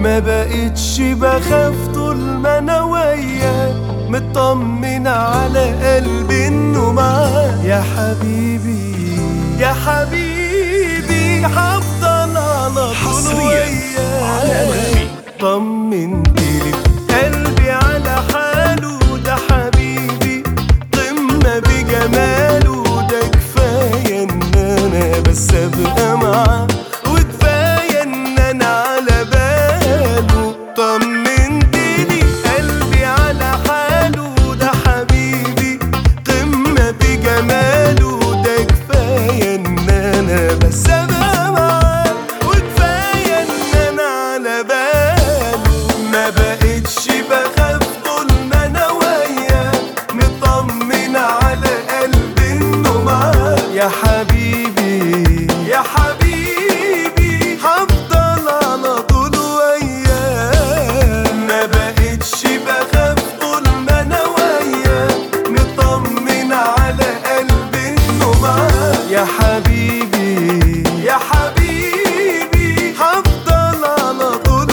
ما بقتش بخاف طول ما انا وياك مطمن على قلبي انه معاك يا حبيبي يا حبيبي هفضل على طول حصرياً على وياك أنغامي. طمنت لي قلبي على حاله ده حبيبي قمة بجماله ده كفاية ان انا بس ابقى معاه وكفاية ان انا على باله طمنت لي قلبي على حاله ده حبيبي قمة بجماله ده كفاية ان انا بس ابقى معاه وكفاية ان انا على باله ما بقتش بخاف طول ما انا وياه مطمن على قلبي انه معاه يا حبيبي يا حبيبي هفضل على طول وياه ما بقتش بخاف طول ما انا وياه مطمن على قلبي انه معاه يا حبيبي يا حبيبي هفضل على طول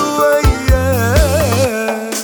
وياه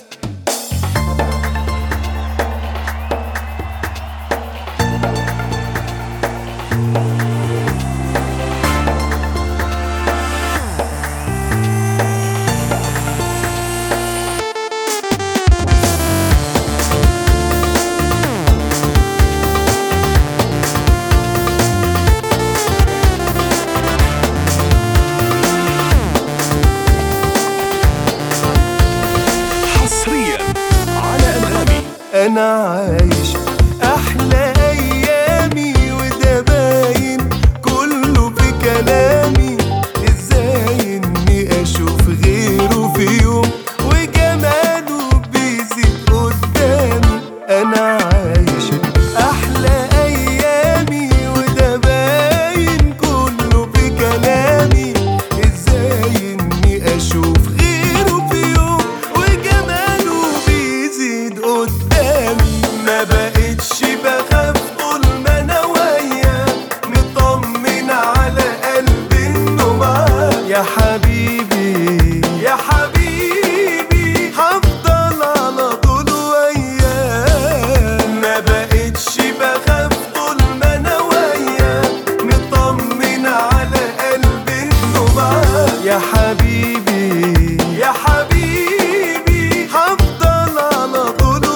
حصريا على أنغامي انا عايش احلى ايامي وده باين كله في كلامي ازاي اني اشوف غيره في يوم وجماله بيزيد قدامي انا عايش احلى ايامي وده باين كله في كلامي ازاي اني اشوف غيره في يوم وجماله بيزيد قدامي ما بقتش بخاف طول ما انا وياه مطمن على قلبي انه معاه يا حبيبي يا حبيبي هفضل على طول وياه ما بقتش بخاف طول ما انا وياه مطمن على قلبي انه معاه يا حبيبي يا حبيبي هفضل على طول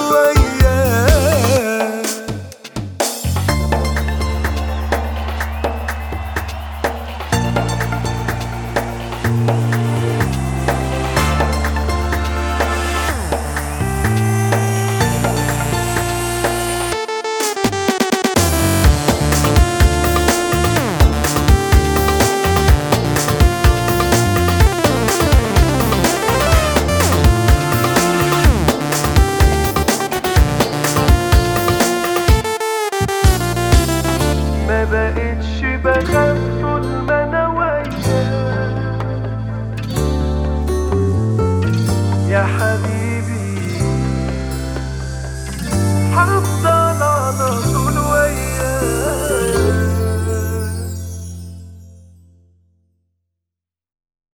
وياه ما بقتش بخاف طول ما انا وياه يا حبيبي هفضل